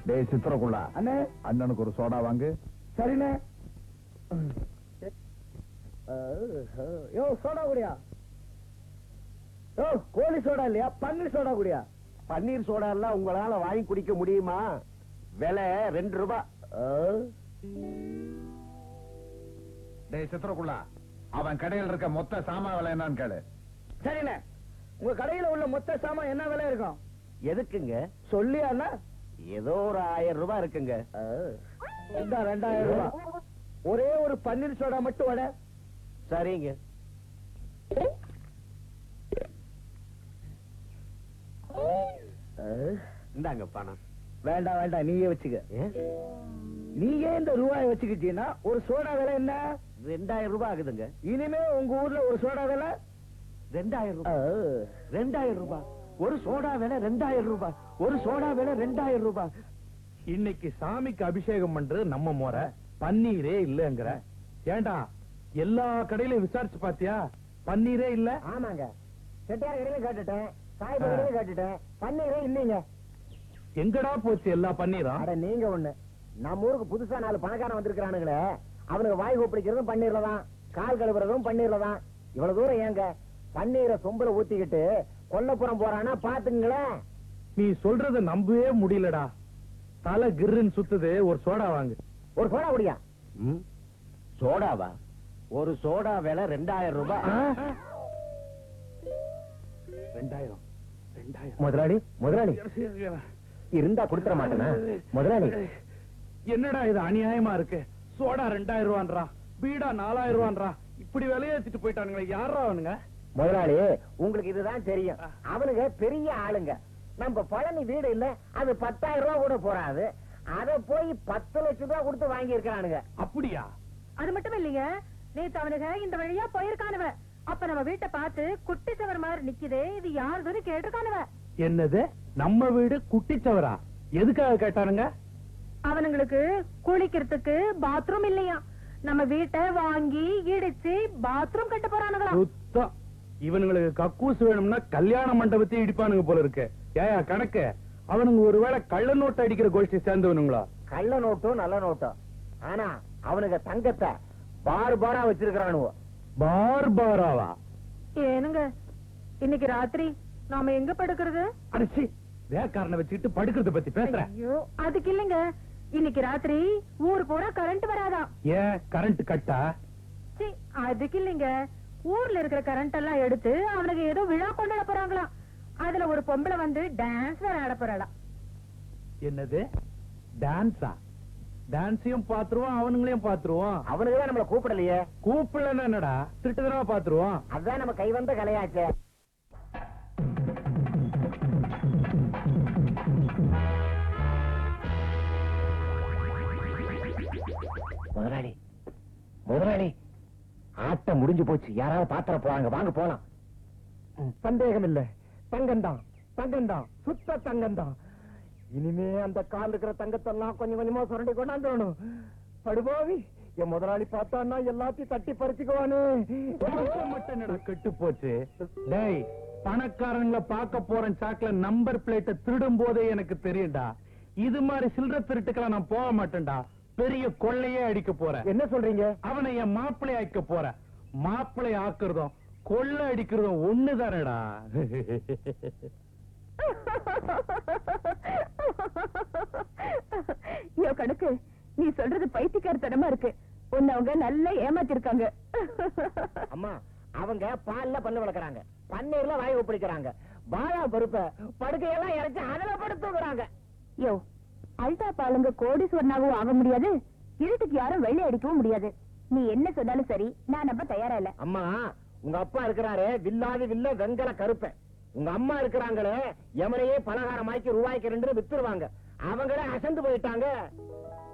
டேய் சித்திரக்குள்ள அண்ணே அண்ணனுக்கு ஒரு சோடா வாங்கு சரிண்ணே யோ சோடா குடியா யோ கோழி சோடா இல்லையா பன்னீர் சோடா குடியா பன்னீர் சோடா எல்லாம் உங்களால வாங்கி குடிக்க முடியுமா விலை ரெண்டு ரூபாய் டேய் சித்திரக்குள்ள அவன் கடையில் இருக்க மொத்த சாமான் விலை என்னன்னு கேளு சரிண்ணே உங்க கடையில உள்ள மொத்த சாமான் என்ன விலை இருக்கும் எதுக்குங்க சொல்லியா அண்ணா ஏதோ ஒரு ஆயிரம் ரூபாய் இருக்குங்க இந்தா ரெண்டாயிரம் ரூபாய் ஒரே ஒரு பன்னீர் சோடா மட்டும் வட சரிங்க இந்தாங்க பணம் வேண்டாம் வேண்டாம் நீயே வச்சுக்க ஏன்? நீயே இந்த ரூபாய் வச்சுக்கிட்டீங்கன்னா ஒரு சோடா விலை என்ன ரெண்டாயிரம் ரூபாய் ஆகுதுங்க இனிமே உங்க ஊர்ல ஒரு சோடா விலை ரெண்டாயிரம் ரூபாய் ரெண்டாயிரம் ரூபாய் ஒரு சோடா விலை ரெண்டாயிரம் ரூபாய் ஒரு சோடா விலை ரெண்டாயிரம் ரூபாய் இன்னைக்கு சாமிக்கு அபிஷேகம் பண்றது நம்ம முறை பன்னீரே இல்லங்கிற ஏண்டா எல்லா கடையிலயும் விசாரிச்சு பாத்தியா பன்னீரே இல்ல ஆமாங்க செட்டியார் கடையில கேட்டுட்டேன் சாய் கடையில கேட்டுட்டேன் பன்னீரே இல்லீங்க எங்கடா போச்சு எல்லா பன்னீரும் அட நீங்க ஒண்ணு நம்ம ஊருக்கு புதுசா நாலு பணக்காரன் வந்திருக்கானுங்களே அவனுக்கு வாய் ஒப்படைக்கிறதும் பன்னீர்ல தான் கால் கழுவுறதும் பன்னீர்ல தான் இவ்வளவு தூரம் ஏங்க பன்னீரை சொம்புல ஊத்திக்கிட்டு கொல்லப்புறம் போறானா பாத்துங்களேன் நீ சொல்றத நம்பவே முடியலடா தலை கிர்ருன்னு சுத்துது ஒரு சோடா வாங்கு ஒரு சோடா குடியா ம்? சோடாவா ஒரு சோடா விலை ரெண்டாயிரம் ரூபாய் ரெண்டாயிரம் ரெண்டாயிரம் முதலாளி முதலாளி இருந்தா கொடுத்துற மாட்டேனா முதலாளி என்னடா இது அநியாயமா இருக்கு சோடா ரெண்டாயிரம் ரூபான்றா பீடா நாலாயிரம் ரூபான்றா இப்படி விலையேத்திட்டு போயிட்டானுங்களே யாரா அவனுங்க முதலாளி உங்களுக்கு இதுதான் தெரியும் அவனுங்க பெரிய ஆளுங்க நம்ம பழனி வீடு இல்ல அது பத்தாயிரம் ரூபாய் கூட போறாது அத போய் பத்து லட்சம் ரூபாய் கொடுத்து வாங்கி இருக்கிறானுங்க அப்படியா அது மட்டும் இல்லைங்க நேத்து அவனுங்க இந்த வழியா போயிருக்கானுவ அப்ப நம்ம வீட்டை பார்த்து குட்டி சவர் மாதிரி நிக்குதே இது யாருதுன்னு கேட்டிருக்கானுவ என்னது நம்ம வீடு குட்டிச்சவரா எதுக்காக கேட்டானுங்க அவனுங்களுக்கு குளிக்கிறதுக்கு பாத்ரூம் இல்லையா நம்ம வீட்டை வாங்கி இடிச்சு பாத்ரூம் கட்ட போறானுங்களாம் சுத்தம் இவனுங்களுக்கு கக்கூஸ் வேணும்னா கல்யாண மண்டபத்தையும் இடிப்பானுங்க போல இருக்கு ஏயா கணக்கு அவனுங்க ஒருவேளை கள்ள நோட்டு அடிக்கிற கோஷ்டி சேர்ந்தவனுங்களா கள்ள நோட்டும் நல்ல நோட்டும் ஆனா அவனுங்க தங்கத்தை பார் பாரா வச்சிருக்கிறானுவோ பார் பாராவா ஏனுங்க இன்னைக்கு ராத்திரி நாம எங்க படுக்கிறது அடிச்சு வேக்காரனை வச்சுக்கிட்டு படுக்கிறத பத்தி பேசுற ஐயோ அதுக்கு இல்லைங்க இன்னைக்கு ராத்திரி ஊர் பூரா கரண்ட் வராதாம் ஏன் கரண்ட் கட்டா சீ, அதுக்கு இல்லைங்க ஊர்ல இருக்கிற கரண்ட் எல்லாம் எடுத்து அவனுக்கு ஏதோ விழா கொண்டாட போறாங்களாம் அதுல ஒரு பொம்பளை வந்து டான்ஸ் வேற ஆட போறாளாம் என்னது டான்ஸா டான்ஸையும் பாத்துருவோம் அவனுங்களையும் பாத்துருவோம் அவனுக்கு தான் நம்மள கூப்பிடலையே கூப்பிடலன்னா என்னடா திட்டு தடவை பாத்துருவோம் அதுதான் நம்ம கை வந்த கலையாச்சே முதலாளி முதலாளி ஆட்டம் முடிஞ்சு போச்சு யாராவது பாத்திர போறாங்க வாங்க போலாம் சந்தேகம் இல்ல தங்கம்தான் தங்கம்தான் சுத்த தங்கம்தான் இனிமே அந்த கால் இருக்கிற தங்கத்தெல்லாம் கொஞ்சம் கொஞ்சமா சுரண்டி கொண்டாந்துடணும் படுபாவி என் முதலாளி பார்த்தான்னா எல்லாத்தையும் தட்டி பறிச்சுக்குவானு புருஷன் மட்டும் என்னடா கெட்டு போச்சு டேய் பணக்காரங்களை பார்க்க போறேன் சாக்குல நம்பர் பிளேட்டை திருடும் போதே எனக்கு தெரியும்டா இது மாதிரி சில்லற திருட்டுக்கெல்லாம் நான் போக மாட்டேன்டா பெரிய கொள்ளையே அடிக்க போறேன் என்ன சொல்றீங்க அவனை என் மாப்பிள்ளை ஆக்க போறேன் மாப்பிள்ளை ஆக்குறதும் கொள்ளை அடிக்கிறதும் ஒண்ணுதானடா யோ கணக்கு நீ சொல்றது பைத்தியக்காரத்தனமா இருக்கு உன்னை அவங்க நல்லா ஏமாத்திருக்காங்க அம்மா அவங்க பால்ல பல்லு வளர்க்கறாங்க பன்னீர்ல வாய் ஒப்படைக்கிறாங்க பாலா பருப்ப படுக்கையெல்லாம் இறைச்சு அதுல படுத்துக்கிறாங்க யோ அல்டா பாலுங்க கோடீஸ்வரனாகவும் ஆக முடியாது இருட்டுக்கு யாரும் வெள்ளை அடிக்கவும் முடியாது நீ என்ன சொன்னாலும் சரி நான் நம்ப தயாரா இல்ல அம்மா உங்க அப்பா இருக்கிறாரு வில்லாதி வில்ல வெங்கல கருப்பன் உங்க அம்மா இருக்கிறாங்களே எமனையே பலகாரமாக்கி ரூபாய்க்கு ரெண்டு வித்துருவாங்க அவங்களே அசந்து போயிட்டாங்க